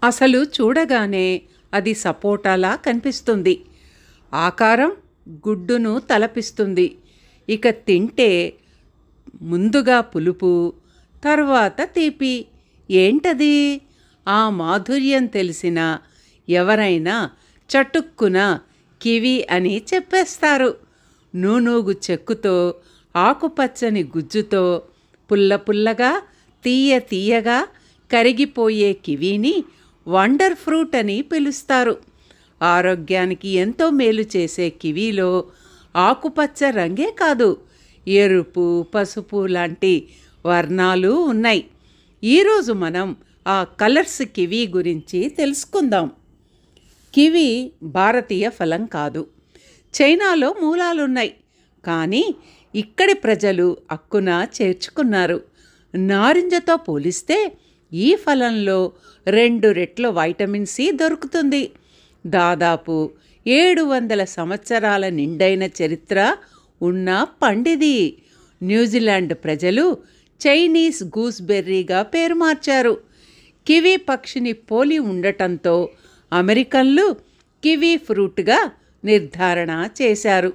అసలు చూడగానే అది సపోటాలా కనిపిస్తుంది ఆకారం గుడ్డును తలపిస్తుంది ఇక తింటే ముందుగా పులుపు తర్వాత తీపి ఏంటది ఆ మాధుర్యం తెలిసిన ఎవరైనా చటుక్కున కివి అని చెప్పేస్తారు నూనూగు చెక్కుతో ఆకుపచ్చని గుజ్జుతో పుల్ల పుల్లగా తీయ తీయగా కరిగిపోయే కివీని వండర్ ఫ్రూట్ అని పిలుస్తారు ఆరోగ్యానికి ఎంతో మేలు చేసే కివీలో ఆకుపచ్చ రంగే కాదు ఎరుపు పసుపు లాంటి వర్ణాలు ఉన్నాయి ఈరోజు మనం ఆ కలర్స్ కివీ గురించి తెలుసుకుందాం కివి భారతీయ ఫలం కాదు చైనాలో మూలాలున్నాయి కానీ ఇక్కడి ప్రజలు అక్కున చేర్చుకున్నారు నారింజతో పోలిస్తే ఈ ఫలంలో రెండు రెట్ల వైటమిన్ సి దొరుకుతుంది దాదాపు ఏడు వందల సంవత్సరాల నిండైన చరిత్ర ఉన్న పండిది న్యూజిలాండ్ ప్రజలు చైనీస్ గూస్బెర్రీగా పేరు మార్చారు కివీ పక్షిని పోలి ఉండటంతో అమెరికన్లు కివీ ఫ్రూట్గా నిర్ధారణ చేశారు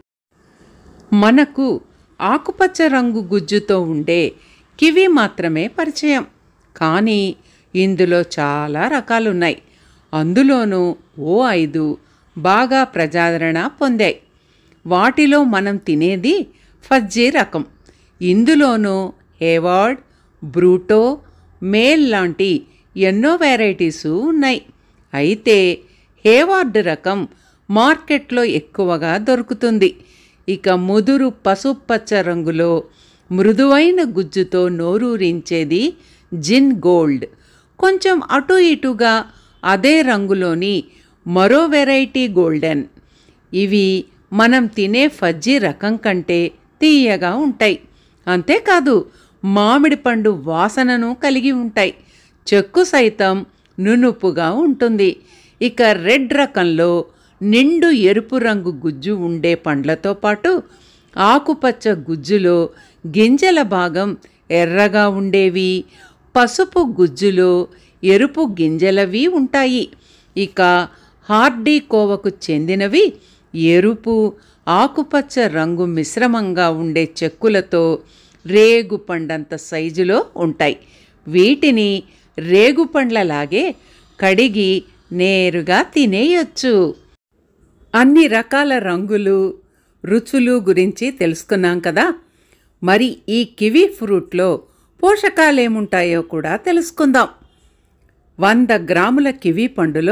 మనకు ఆకుపచ్చ రంగు గుజ్జుతో ఉండే కివి మాత్రమే పరిచయం కానీ ఇందులో చాలా రకాలున్నాయి అందులోనూ ఓ ఐదు బాగా ప్రజాదరణ పొందాయి వాటిలో మనం తినేది ఫజ్జీ రకం ఇందులోనూ హేవార్డ్ బ్రూటో మేల్ లాంటి ఎన్నో వెరైటీసు ఉన్నాయి అయితే హేవార్డ్ రకం మార్కెట్లో ఎక్కువగా దొరుకుతుంది ఇక ముదురు పసుపచ్చ రంగులో మృదువైన గుజ్జుతో నోరూరించేది జిన్ గోల్డ్ కొంచెం అటు ఇటుగా అదే రంగులోని మరో వెరైటీ గోల్డెన్ ఇవి మనం తినే ఫజ్జీ రకం కంటే తీయగా ఉంటాయి అంతేకాదు మామిడి పండు వాసనను కలిగి ఉంటాయి చెక్కు సైతం నునుపుగా ఉంటుంది ఇక రెడ్ రకంలో నిండు ఎరుపు రంగు గుజ్జు ఉండే పండ్లతో పాటు ఆకుపచ్చ గుజ్జులో గింజల భాగం ఎర్రగా ఉండేవి పసుపు గుజ్జులో ఎరుపు గింజలవి ఉంటాయి ఇక హార్డీ కోవకు చెందినవి ఎరుపు ఆకుపచ్చ రంగు మిశ్రమంగా ఉండే చెక్కులతో రేగు పండంత సైజులో ఉంటాయి వీటిని రేగు పండ్లలాగే కడిగి నేరుగా తినేయొచ్చు అన్ని రకాల రంగులు రుచులు గురించి తెలుసుకున్నాం కదా మరి ఈ కివీ ఫ్రూట్లో పోషకాలేముంటాయో కూడా తెలుసుకుందాం వంద గ్రాముల కివీ పండులో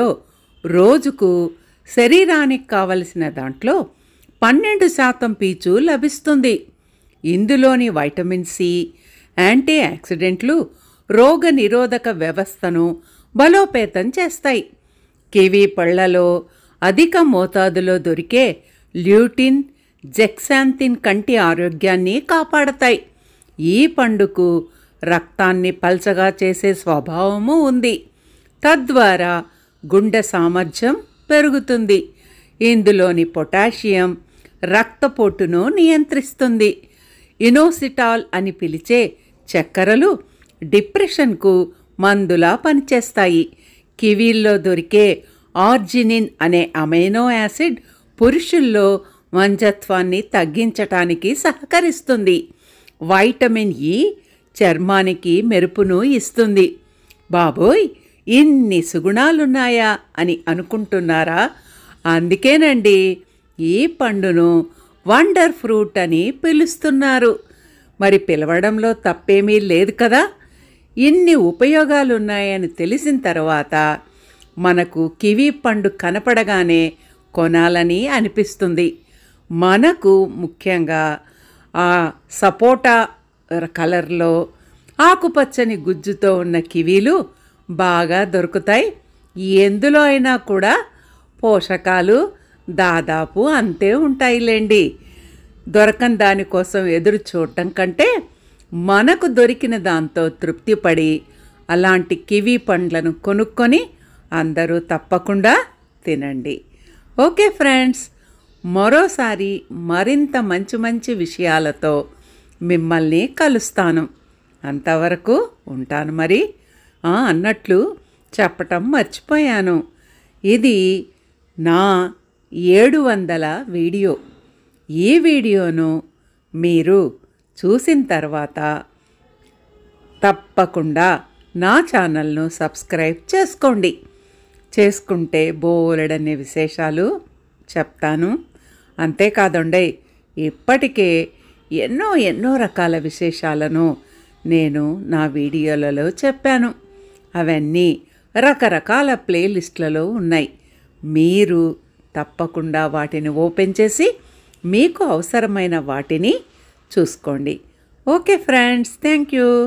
రోజుకు శరీరానికి కావలసిన దాంట్లో పన్నెండు శాతం పీచు లభిస్తుంది ఇందులోని వైటమిన్ సి యాంటీ ఆక్సిడెంట్లు రోగ నిరోధక వ్యవస్థను బలోపేతం చేస్తాయి కివీ పళ్లలో అధిక మోతాదులో దొరికే ల్యూటిన్ జెక్సాంతిన్ కంటి ఆరోగ్యాన్ని కాపాడతాయి ఈ పండుకు రక్తాన్ని పల్చగా చేసే స్వభావము ఉంది తద్వారా గుండె సామర్థ్యం పెరుగుతుంది ఇందులోని పొటాషియం రక్తపోటును నియంత్రిస్తుంది ఇనోసిటాల్ అని పిలిచే చక్కెరలు డిప్రెషన్కు మందులా పనిచేస్తాయి కివీల్లో దొరికే ఆర్జినిన్ అనే అమైనో యాసిడ్ పురుషుల్లో వంజత్వాన్ని తగ్గించటానికి సహకరిస్తుంది వైటమిన్ ఇ చర్మానికి మెరుపును ఇస్తుంది బాబోయ్ ఇన్ని సుగుణాలున్నాయా అని అనుకుంటున్నారా అందుకేనండి ఈ పండును వండర్ ఫ్రూట్ అని పిలుస్తున్నారు మరి పిలవడంలో తప్పేమీ లేదు కదా ఇన్ని ఉపయోగాలున్నాయని తెలిసిన తర్వాత మనకు కివీ పండు కనపడగానే కొనాలని అనిపిస్తుంది మనకు ముఖ్యంగా ఆ సపోటా కలర్లో ఆకుపచ్చని గుజ్జుతో ఉన్న కివీలు బాగా దొరుకుతాయి ఎందులో అయినా కూడా పోషకాలు దాదాపు అంతే ఉంటాయిలేండి దొరకని దానికోసం ఎదురు చూడటం కంటే మనకు దొరికిన దాంతో తృప్తిపడి అలాంటి కివీ పండ్లను కొనుక్కొని అందరూ తప్పకుండా తినండి ఓకే ఫ్రెండ్స్ మరోసారి మరింత మంచి మంచి విషయాలతో మిమ్మల్ని కలుస్తాను అంతవరకు ఉంటాను మరి ఆ, అన్నట్లు చెప్పటం మర్చిపోయాను ఇది నా ఏడు వందల వీడియో ఈ వీడియోను మీరు చూసిన తర్వాత తప్పకుండా నా ఛానల్ను సబ్స్క్రైబ్ చేసుకోండి చేసుకుంటే బోలెడన్ని విశేషాలు చెప్తాను అంతేకాదండి ఇప్పటికే ఎన్నో ఎన్నో రకాల విశేషాలను నేను నా వీడియోలలో చెప్పాను అవన్నీ రకరకాల ప్లేలిస్ట్లలో ఉన్నాయి మీరు తప్పకుండా వాటిని ఓపెన్ చేసి మీకు అవసరమైన వాటిని చూసుకోండి ఓకే ఫ్రెండ్స్ థ్యాంక్ యూ